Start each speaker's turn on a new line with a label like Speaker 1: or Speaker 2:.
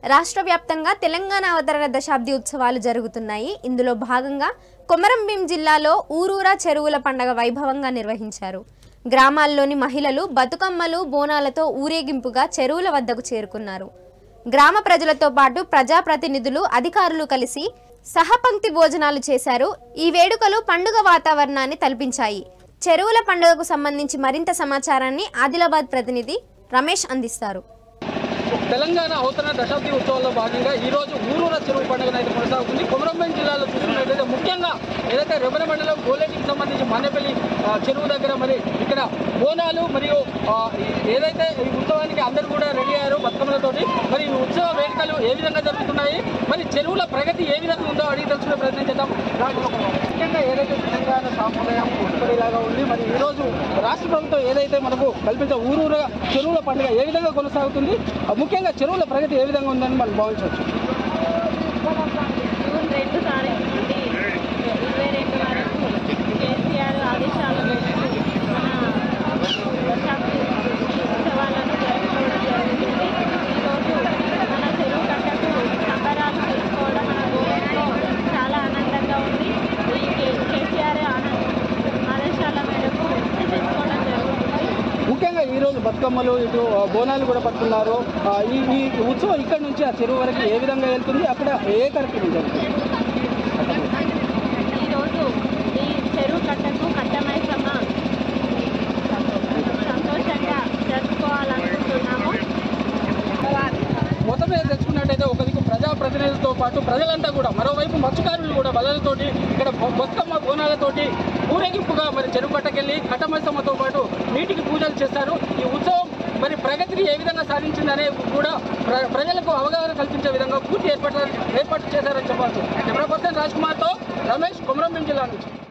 Speaker 1: రాష్ట్ర వ్యాప్తంగా తెలంగాణ అవతరణ దశాబ్ది ఉత్సవాలు జరుగుతున్నాయి ఇందులో భాగంగా కొమరంభీం జిల్లాలో ఊరూరా చెరువుల పండగ వైభవంగా నిర్వహించారు గ్రామాల్లోని మహిళలు బతుకమ్మలు బోనాలతో ఊరేగింపుగా చెరువుల వద్దకు చేరుకున్నారు గ్రామ ప్రజలతో పాటు ప్రజాప్రతినిధులు అధికారులు కలిసి సహపంక్తి భోజనాలు చేశారు ఈ వేడుకలు పండుగ వాతావరణాన్ని తలపించాయి చెరువుల పండుగకు సంబంధించి మరింత సమాచారాన్ని ఆదిలాబాద్ ప్రతినిధి రమేష్ అందిస్తారు
Speaker 2: తెలంగాణ అవతరణ దశాబ్ది ఉత్సవాల్లో భాగంగా ఈ రోజు ఊరూర చెరువు పండుగ అయితే కొనసాగుతుంది కొమరంభీం జిల్లాలో చూసుకున్నట్లయితే ముఖ్యంగా ఏదైతే రెబెన మండలం గోలేటికి సంబంధించి మానేపల్లి ఆ, చెరువు దగ్గర మరి ఇక్కడ బోనాలు మరియు ఆ, ఏదైతే ఈ ఉత్సవానికి అందరూ కూడా రెడీ అయ్యారు బతుకమ్మలతోటి మరి ఈ ఉత్సవ వేడుకలు ఏ విధంగా జరుగుతున్నాయి మరి చెరువుల ప్రగతి ఏ విధంగా ఉందో అడిగి తెలుసుకునే ప్రయత్నం చేద్దాం రాండి. ముఖ్యంగా ఏదైతే తెలంగాణ సాంప్రదాయం ఉత్పడిలాగా ఉంది మరి ఈ రోజు రాష్ట్ర ప్రభుత్వం ఏదైతే మనకు కల్పించే ఊరూరుగా చెరువుల పండుగ ఏ విధంగా కొనసాగుతుంది ఆ, ముఖ్యంగా చెరువుల ప్రగతి ఏ విధంగా ఉందని మనం భావించవచ్చు
Speaker 3: జూన్ రెండు తారీఖు నుండి ఇరవై రెండు వరకు కేసీఆర్ ఆదేశాల మేరకు మన దశాబ్ది ఉత్సవాలను జరుపుకోవడం జరుగుతుంది ఈరోజు మన చెరువు కట్టకు సంబరాలు చేసుకోవడం మన గోడలో చాలా ఆనందంగా ఉంది ఈ కే- కేసీఆర్ ఆన- ఆదేశాల మేరకు చేసుకోవడం జరుగుతుంది
Speaker 2: ముఖ్యంగా ఈ రోజు బతుకమ్మలు ఇటు ఆ, బోనాలు కూడా పట్టుకున్నారు ఆ, ఈ ఈ ఉత్సవం ఇక్కడ నుంచి ఆ చెరువు వరకు ఏ విధంగా వెళ్తుంది అక్కడ ఏ కార్యక్రమం జరుగుతుంది
Speaker 3: ఈరోజు ఈ చెరువు కట్టకు కట్టమైసమ్మ సంతోషంగా జరుపుకోవాలనుకుంటున్నాము
Speaker 2: మొత్తం మీద తెచ్చుకున్నట్టయితే ఒక దిక్కు ప్రజాప్రతినిధులతో పాటు ప్రజలంతా కూడా మరోవైపు మత్స్యకారులు కూడా బలలతోటి ఇక్కడ బొ- బతుకమ్మ బోనాలతోటి ఊరేగింపుగా మరి చెరువు కట్టకెళ్ళి కట్టమైసమ్మతో పాటు నీటికి పూజలు చేస్తారు ఈ ఉత్సవం మరి ప్రగతిని ఏ విధంగా సాధించిందనే కూడా ప్ర- ప్రజలకు అవగాహన కల్పించే విధంగా పూర్తి ఏర్పాటు ఏర్పాటు చేశారని చెప్పవచ్చు కెమెరా పర్సన్ రాజ్ కుమార్తో రమేష్ కొమరంభీం జిల్లా నుంచి